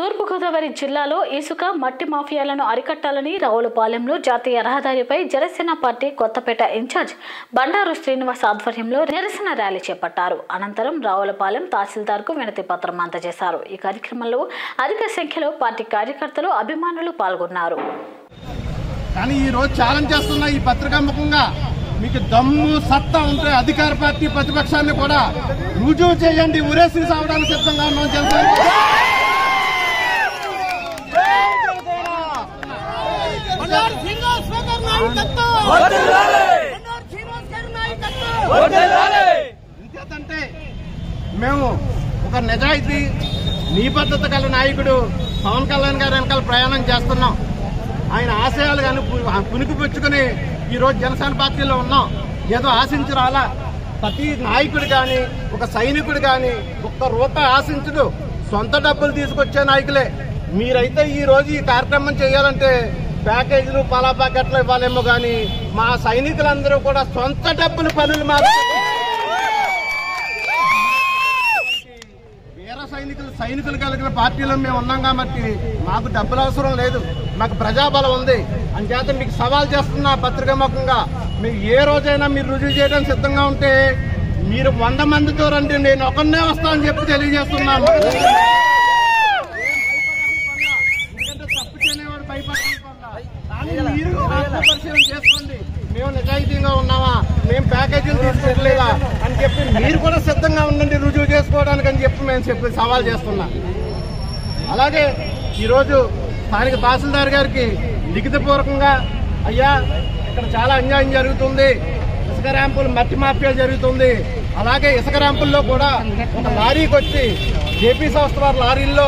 తూర్పుగోదావరి జిల్లాలో ఇసుక మట్టి మాఫియాలను అరికట్టాలని రావులపాలెంలో జాతీయ రహదారిపై జనసేన పార్టీ కొత్తపేట ఇన్ఛార్జ్ బండారు శ్రీనివాస్ ఆధ్వర్యంలో నిరసన ర్యాలీ చేపట్టారు అనంతరం రావులపాలెం తహసీల్దార్కు వినతి పత్రం అందజేశారు ఈ కార్యక్రమంలో అధిక సంఖ్యలో పార్టీ కార్యకర్తలు అభిమానులు పాల్గొన్నారు కానీ ఈ రోజు ఛాలెంజ్ చేస్తున్న ఈ పత్రికాముఖంగా మీకు దమ్ము సత్తా ఉంటే అధికార పార్టీ ప్రతిపక్షాన్ని కూడా రుజువు చేయండి ఉరేసి సావడానికి సిద్ధంగా ఉన్నాం జనసేన బండారు శ్రీనివాస్ గారి నాయకత్వం బండారు శ్రీనివాస్ గారి నాయకత్వం ఇంకేతంటే మేము ఒక నిజాయితీ నిబద్ధత గల నాయకుడు పవన్ కళ్యాణ్ గారి వెనకాల ప్రయాణం చేస్తున్నాం ఆయన ఆశయాలు కానీ పునికి పుచ్చుకొని ఈరోజు జనసేన పార్టీలో ఉన్నాం ఏదో ఆశించి రాలా ప్రతి నాయకుడు కానీ ఒక సైనికుడు కానీ ఒక్క రూపాయి ఆశించడు సొంత డబ్బులు తీసుకొచ్చే నాయకులే మీరైతే ఈ రోజు ఈ కార్యక్రమం చేయాలంటే ప్యాకేజీలు పలా ప్యాకెట్లు ఇవ్వాలేమో కానీ మా సైనికులందరూ కూడా సొంత డబ్బులు పనులు మాత్రం వీర సైనికులు సైనికులు కలిగిన పార్టీలో మేము ఉన్నాం కాబట్టి మాకు డబ్బులు అవసరం లేదు మాకు ప్రజాబలం ఉంది అంచేత మీకు సవాల్ చేస్తున్న పత్రికాముఖంగా మీరు ఏ రోజైనా మీరు రుజువు చేయడానికి సిద్ధంగా ఉంటే మీరు వంద మందితో రండి నేను ఒకరినే వస్తానని చెప్పి తెలియజేస్తున్నాను ఎందుకంటే తప్పు చేయనివాడు భయపడాలి కానీ మీరు ఆత్మపరిశీలన చేసుకోండి మేము నిజాయితీగా ఉన్నామా మేము ప్యాకేజీలు తీసుకోవట్లేదా అని చెప్పి మీరు కూడా సిద్ధంగా ఉండండి రుజువు చేసుకోవడానికి అని చెప్పి మేము చెప్పి సవాల్ చేస్తున్నాం అలాగే ఈరోజు స్థానిక తహసీల్దార్ గారికి లిఖితపూర్వకంగా అయ్యా ఇక్కడ చాలా అన్యాయం జరుగుతుంది ఇసుక ర్యాంపులు మట్టి మాఫియా జరుగుతుంది అలాగే ఇసుక ర్యాంపుల్లో కూడా ఒక లారీకి వచ్చి జేపీ సంస్థ వారి లారీల్లో